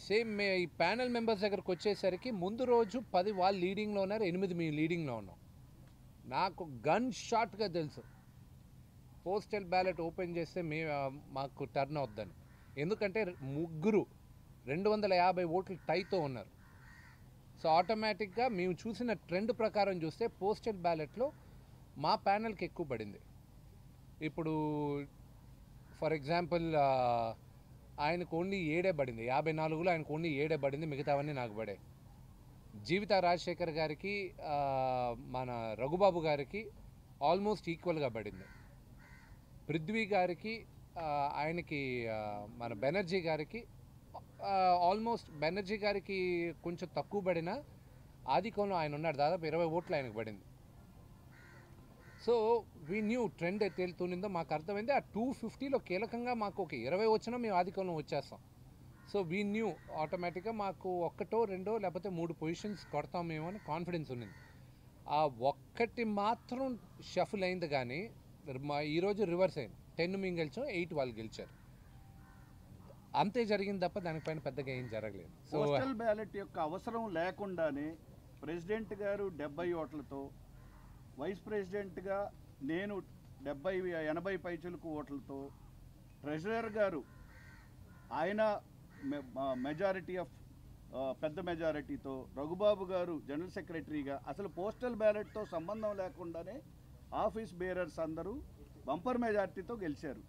same మే ఈ panel members దగ్గరకు వచ్చేసరికి ముందు రోజు పది వాళ్ళు లీడింగ్లో ఉన్నారు ఎనిమిది మేము లీడింగ్లో ఉన్నాం నాకు గన్ షాట్గా తెలుసు పోస్టల్ బ్యాలెట్ ఓపెన్ చేస్తే మే ఆ, మాకు టర్న్ అవుద్దని ఎందుకంటే ముగ్గురు రెండు వందల యాభై ఓట్లు టైతో ఉన్నారు సో ఆటోమేటిక్గా మేము చూసిన ట్రెండ్ ప్రకారం చూస్తే పోస్టల్ బ్యాలెట్లో మా ప్యానల్కి ఎక్కువ పడింది ఇప్పుడు ఫర్ ఎగ్జాంపుల్ ఆయనకు ఓన్లీ ఏడే పడింది యాభై నాలుగులో ఆయనకు ఓన్లీ ఏడే పడింది మిగతావన్నీ నాకు పడాయి జీవిత రాజశేఖర్ గారికి ఆ, మన రఘుబాబు గారికి ఆల్మోస్ట్ ఈక్వల్గా పడింది పృథ్వీ గారికి ఆ, ఆయనకి ఆ, మన బెనర్జీ గారికి ఆల్మోస్ట్ బెనర్జీ గారికి కొంచెం తక్కువ పడిన ఆదికోణం ఆయన ఉన్నాడు దాదాపు ఇరవై ఓట్లు ఆయనకు పడింది సో వీ న్యూ ట్రెండ్ ఎట్ వెళ్తుందో మాకు అర్థమైంది ఆ టూ ఫిఫ్టీలో కీలకంగా మాకు ఒక ఇరవై వచ్చినా మేము ఆదికోణం వచ్చేస్తాం సో వీ న్యూ ఆటోమేటిక్గా మాకు ఒక్కటో రెండో లేకపోతే మూడు పొజిషన్స్ కొడతాం మేము అని కాన్ఫిడెన్స్ ఉంది ఆ ఒక్కటి మాత్రం షఫుల్ అయింది కానీ మా ఈరోజు రివర్స్ అయింది టెన్ మేము గెలిచాం ఎయిట్ వాళ్ళు గెలిచారు అంతే జరిగింది తప్ప దానిపైన పెద్దగా ఏం జరగలేదు సో పోస్టల్ బ్యాలెట్ యొక్క అవసరం లేకుండానే ప్రెసిడెంట్ గారు డెబ్బై ఓట్లతో వైస్ ప్రెసిడెంట్గా నేను డెబ్బై ఎనభై పైచులకు ఓట్లతో ట్రెజరర్ గారు ఆయన మెజారిటీ ఆఫ్ పెద్ద మెజారిటీతో రఘుబాబు గారు జనరల్ సెక్రటరీగా అసలు పోస్టల్ బ్యాలెట్తో సంబంధం లేకుండానే ఆఫీస్ బేరర్స్ అందరూ బంపర్ మెజారిటీతో గెలిచారు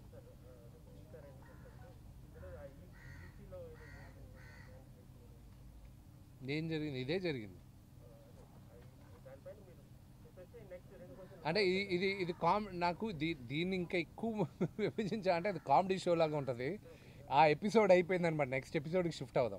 ఏం జరిగింది ఇదే జరిగింది అంటే ఇది ఇది ఇది కామ్ నాకు దీ దీన్ని ఇంకా ఎక్కువ విభజించా అంటే అది కామెడీ షో లాగా ఉంటుంది ఆ ఎపిసోడ్ అయిపోయింది అనమాట నెక్స్ట్ ఎపిసోడ్కి షిఫ్ట్ అవుదాం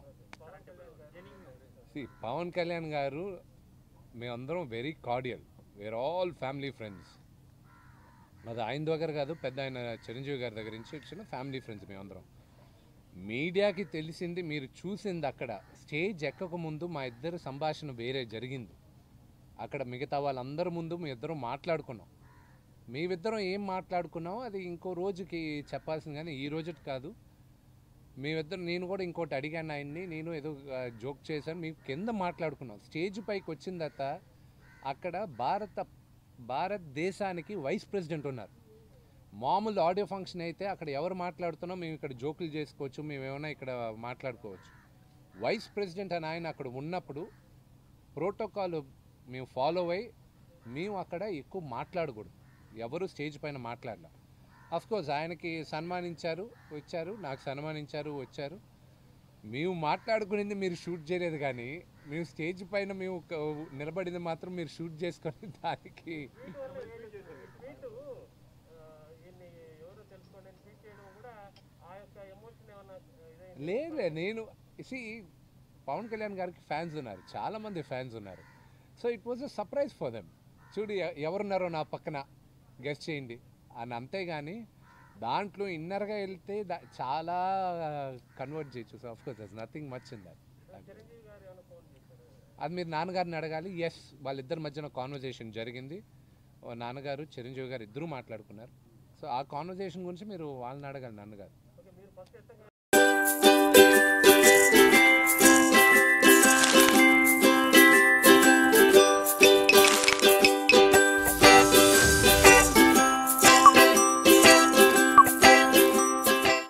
See, పవన్ కళ్యాణ్ గారు మేమందరం very cordial were all family friends అది ఆయన దగ్గర కాదు పెద్ద ఆయన చిరంజీవి గారి దగ్గర నుంచి వచ్చిన ఫ్యామిలీ ఫ్రెండ్స్ మేమందరం మీడియాకి తెలిసింది మీరు చూసింది అక్కడ స్టేజ్ ఎక్కక ముందు మా ఇద్దరు సంభాషణ వేరే జరిగింది అక్కడ మిగతా వాళ్ళందరి ముందు మీ ఇద్దరం మాట్లాడుకున్నాం మేమిద్దరం ఏం మాట్లాడుకున్నామో అది ఇంకో రోజుకి చెప్పాల్సింది కానీ ఈ రోజుకి కాదు మేమిద్దరం నేను కూడా ఇంకోటి అడిగాను ఆయన్ని నేను ఏదో జోక్ చేశాను మేము కింద మాట్లాడుకున్నాం స్టేజ్ పైకి వచ్చిన తర్వాత అక్కడ భారత భారతదేశానికి వైస్ ప్రెసిడెంట్ ఉన్నారు మామూలు ఆడియో ఫంక్షన్ అయితే అక్కడ ఎవరు మాట్లాడుతున్నా మేము ఇక్కడ జోకులు చేసుకోవచ్చు మేము ఏమైనా ఇక్కడ మాట్లాడుకోవచ్చు వైస్ ప్రెసిడెంట్ అని ఆయన అక్కడ ఉన్నప్పుడు ప్రోటోకాల్ మేము ఫాలో అయ్యి మేము అక్కడ ఎక్కువ మాట్లాడకూడదు ఎవరు స్టేజ్ పైన మాట్లాడలేం కోర్స్ ఆయనకి సన్మానించారు వచ్చారు నాకు సన్మానించారు వచ్చారు మేము మాట్లాడుకునేది మీరు షూట్ చేయలేదు కానీ మేము స్టేజ్ పైన మేము ఒక- నిలబడింది మాత్రం మీరు షూట్ చేసుకొని దానికి ట్వీట్ ఈయన్ని ఎవరో తెలుసుకోండి అని ట్వీట్ చేయడం కూడా ఆ యొక్క ఎమోషన్ ఏమన్నా ఇదైంది లేదులే నేను సి పవన్ కళ్యాణ్ గారికి ఫ్యాన్స్ ఉన్నారు చాలా మంది ఫ్యాన్స్ ఉన్నారు so it was a surprise for them చూడు ఎ- ఎవరున్నారో నా పక్కన గెస్ట్ చేయండి అని అంతేగాని దాంట్లో ఇన్నర్గా వెళ్తే దా- చాలా కన్వర్ట్ చేయొచ్చు so course there's nothing much in that Chiranjeevi గారు ఏమైనా ఫోన్ చేశారు అది మీరు నాన్నగారిని అడగాలి ఎస్ వాళ్ళిద్దరి మధ్యన కాన్వర్జేషన్ జరిగింది ఓ నాన్నగారు చిరంజీవి గారు ఇద్దరూ మాట్లాడుకున్నారు సో ఆ కాన్వర్జేషన్ గురించి మీరు వాళ్ళని అడగాలి నాన్నగారు ఓకే మీరు ఫస్ట్ ఎట్లా